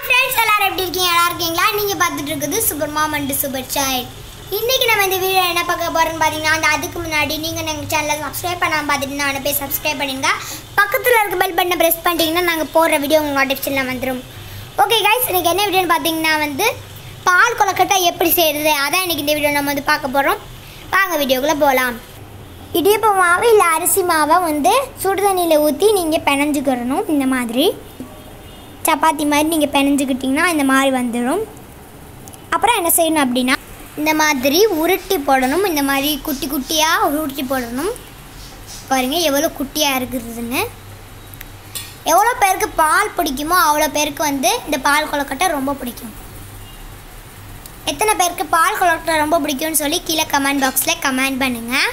friends எல்லாரும் எப்படி இருக்கீங்க நல்லா இருக்கீங்களா நீங்கள் பார்த்துட்டு இருக்குது super mom and super child இன்றைக்கி நம்ம இந்த வீடியோ என்ன பார்க்க போகிறோம்னு பார்த்தீங்கன்னா அந்த அதுக்கு முன்னாடி நீங்கள் எங்கள் சேனலை சப்ஸ்கிரைப் பண்ணாமல் பார்த்துட்டு நான் போய் சப்ஸ்கிரைப் பண்ணிடுங்க பக்கத்தில் இருக்க பெல் பட்டனை ப்ரெஸ் பண்ணிட்டீங்கன்னா நாங்கள் போடுற வீடியோ உங்கள் நோட்டிஃபிகேஷனில் வந்துடும் ஓகே கைஸ் இன்றைக்கி என்ன வீடியோன்னு பார்த்தீங்கன்னா வந்து பால் கொலக்கட்டை எப்படி செய்கிறது அதான் இன்றைக்கி இந்த வீடியோ நம்ம வந்து பார்க்க போகிறோம் வாங்க வீடியோக்குள்ளே போகலாம் இடியப்ப மாவு இல்லை அரிசி மாவை வந்து சுடு தண்ணியில் ஊற்றி நீங்கள் பிணைஞ்சுக்கிறணும் இந்த மாதிரி சப்பாத்தி மாதிரி நீங்கள் பிணைஞ்சுக்கிட்டிங்கன்னா இந்த மாதிரி வந்துடும் அப்புறம் என்ன செய்யணும் அப்படின்னா இந்த மாதிரி உருட்டி போடணும் இந்த மாதிரி குட்டி குட்டியாக உருட்டி போடணும் பாருங்கள் எவ்வளோ குட்டியாக இருக்குதுன்னு எவ்வளோ பேருக்கு பால் பிடிக்குமோ அவ்வளோ பேருக்கு வந்து இந்த பால் கொலக்கட்டை ரொம்ப பிடிக்கும் எத்தனை பேருக்கு பால் கொலக்கட்டை ரொம்ப பிடிக்கும்னு சொல்லி கீழே கமெண்ட் பாக்ஸில் கமெண்ட் பண்ணுங்கள்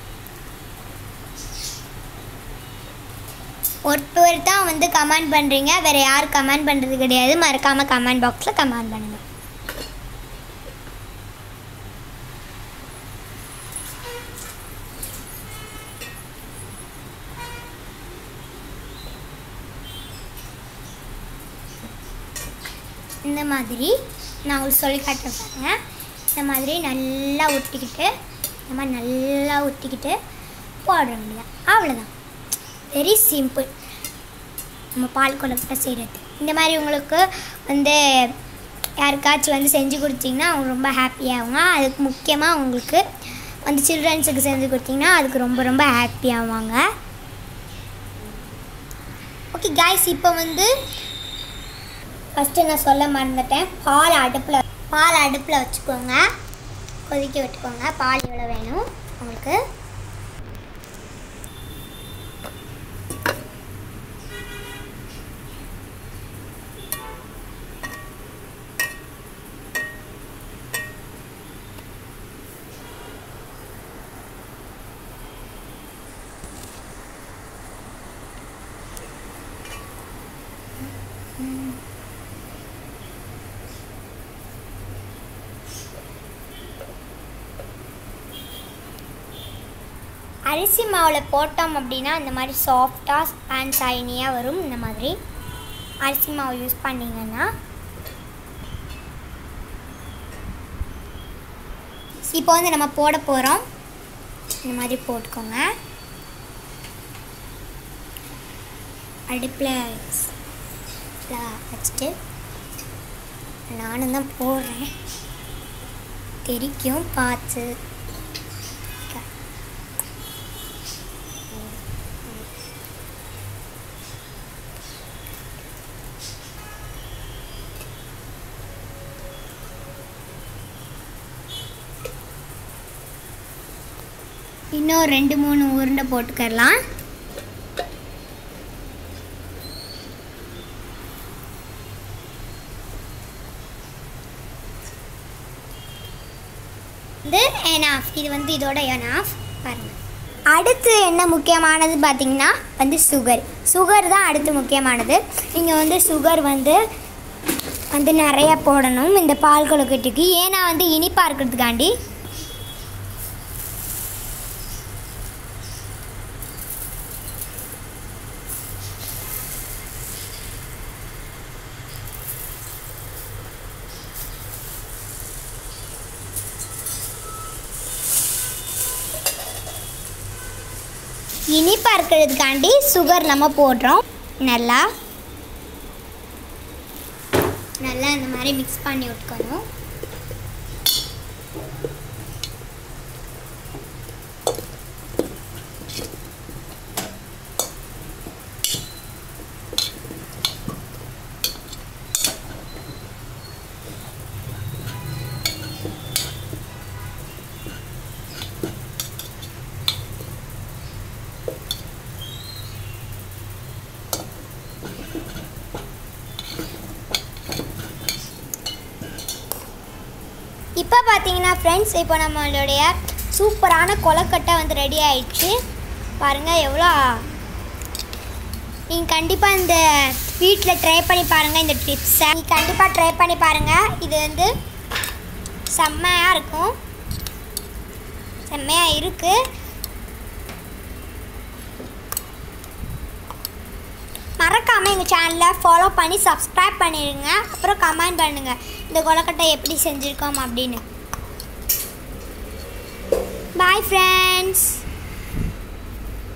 ஒருத்தர் தான் வந்து கமெண்ட் பண்ணுறீங்க வேறு யாரும் கமெண்ட் பண்ணுறது கிடையாது மறக்காமல் கமெண்ட் பாக்ஸில் கமெண்ட் பண்ணுங்கள் இந்த மாதிரி நான் உங்களுக்கு சொல்லி காட்டுறேன் பாருங்க இந்த மாதிரி நல்லா ஒட்டிக்கிட்டு இந்த மாதிரி நல்லா ஒட்டிக்கிட்டு போட வேண்டியதான் அவ்வளோதான் வெரி சிம்பிள் நம்ம பால் கொலக்கட்டை செய்கிறது இந்த மாதிரி உங்களுக்கு வந்து யாருக்காச்சும் வந்து செஞ்சு கொடுத்தீங்கன்னா அவங்க ரொம்ப ஹாப்பியாகுங்க அதுக்கு முக்கியமாக உங்களுக்கு வந்து சில்ட்ரன்ஸுக்கு செஞ்சு கொடுத்தீங்கன்னா அதுக்கு ரொம்ப ரொம்ப ஹாப்பி ஆவாங்க ஓகே காய்ஸ் இப்போ வந்து ஃபஸ்ட்டு நான் சொல்ல மறந்துட்டேன் பால் அடுப்பில் பால் அடுப்பில் வச்சுக்கோங்க கொதிக்க விட்டுக்கோங்க பால் எவ்வளோ வேணும் உங்களுக்கு அரிசி மாவில் போட்டோம் அப்படின்னா இந்த மாதிரி சாஃப்டாக அண்ட் ஷைனியாக வரும் இந்த மாதிரி அரிசி மாவு யூஸ் பண்ணிங்கன்னா இப்போ வந்து நம்ம போட போகிறோம் இந்த மாதிரி போட்டுக்கோங்க அடுப்பில் வச்சுட்டு நானும் தான் போடுறேன் தெரிக்கும் பார்த்து இன்னும் ரெண்டு மூணு உருண்டை போட்டுக்கரலாம் இது எனாஃப் இது வந்து இதோட எனாஃப் பாருங்கள் அடுத்து என்ன முக்கியமானது பார்த்தீங்கன்னா வந்து சுகர் சுகர் தான் அடுத்து முக்கியமானது நீங்கள் வந்து சுகர் வந்து வந்து நிறைய போடணும் இந்த பால் கொழுக்கட்டுக்கு ஏன்னா வந்து இனிப்பாக இருக்கிறதுக்காண்டி இனிப்பாக இருக்கிறதுக்காண்டி சுகர் நம்ம போடுறோம் நல்லா நல்லா இந்த மாதிரி மிக்ஸ் பண்ணி விட்டுக்கணும் இப்போ பார்த்தீங்கன்னா ஃப்ரெண்ட்ஸ் இப்போ நம்மளுடைய சூப்பரான கொலக்கட்டை வந்து ரெடி ஆயிடுச்சு பாருங்கள் எவ்வளோ நீங்கள் கண்டிப்பாக இந்த வீட்டில் ட்ரை பண்ணி பாருங்கள் இந்த டிப்ஸை நீங்கள் கண்டிப்பாக ட்ரை பண்ணி பாருங்கள் இது வந்து செம்மையாக இருக்கும் செம்மையாக இருக்குது மறக்காமல் எங்கள் சேனலை ஃபாலோ பண்ணி சப்ஸ்கிரைப் பண்ணிடுங்க அப்புறம் கமெண்ட் பண்ணுங்கள் இந்த கொலக்கட்டை எப்படி செஞ்சுருக்கோம் அப்படின்னு பாய் ஃப்ரெண்ட்ஸ்